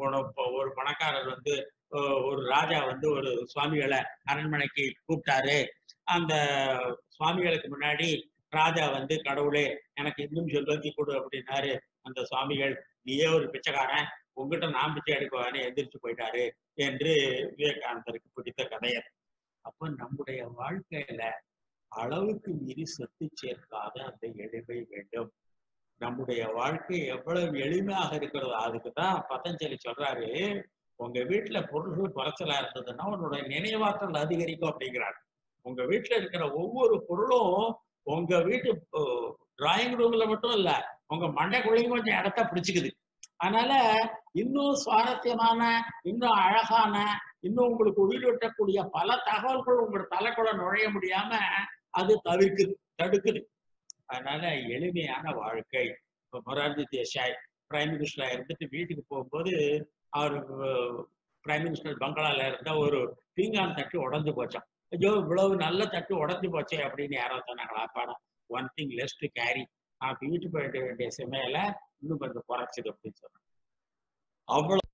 ஒரு ஒரு பணக்காரர் வந்து அஹ், ஒரு ராஜா வந்து ஒரு சுவாமிகளை அரண்மனைக்கு கூப்பிட்டாரு அந்த சுவாமிகளுக்கு முன்னாடி ராஜா வந்து கடவுளே எனக்கு இன்னும் செல்வத்தி கொடு அப்படின்னாரு அந்த சுவாமிகள் நீயே ஒரு பிச்சைக்காரன் உங்ககிட்ட நான் பிச்சை எடுக்குவான்னு எந்திரிச்சு போயிட்டாரு என்று விவேகானந்தருக்கு பிடித்த கதையர் அப்ப நம்முடைய வாழ்க்கையில அளவுக்கு மீறி சொத்து சேர்க்காத அந்த எளிமை வேண்டும் நம்முடைய வாழ்க்கை எவ்வளவு எளிமையாக இருக்கிறதோ அதுக்கு தான் பதஞ்சலி சொல்றாரு உங்க வீட்டுல பொருள்கள் குறைச்சலா இருந்ததுன்னா உன்னோட நினைவாற்றல் அதிகரிக்கும் அப்படிங்கிறார் உங்க வீட்டுல இருக்கிற ஒவ்வொரு பொருளும் உங்க வீட்டு டிராயிங் ரூம்ல மட்டும் இல்ல உங்க மண்டைக்குள்ளேயும் கொஞ்சம் இடத்த பிடிச்சுக்குது அதனால இன்னும் சுவாரஸ்யமான இன்னும் அழகான இன்னும் உங்களுக்கு உயிர் விட்டக்கூடிய பல தகவல்கள் உங்களோட தலைக்குள்ள நுழைய முடியாம அது தவிர்க்குது தடுக்குது அதனால எளிமையான வாழ்க்கை இப்போ மொரார்ஜி தேசாய் பிரைம் மினிஸ்டரா இருந்துட்டு வீட்டுக்கு போகும்போது அவர் பிரைம் மினிஸ்டர் பங்களால இருந்த ஒரு பீங்கான் தட்டு உடஞ்சு போச்சான் ஐயோ இவ்வளவு நல்ல தட்டு உடஞ்சு போச்சே அப்படின்னு யாரோ சொன்னாங்களா அப்பாடா one thing less to carry நான் வீட்டு போயிட வேண்டிய சமையல இன்னும் கொஞ்சம் குறைச்சிது அப்படின்னு சொன்னாங்க அவ்வளவு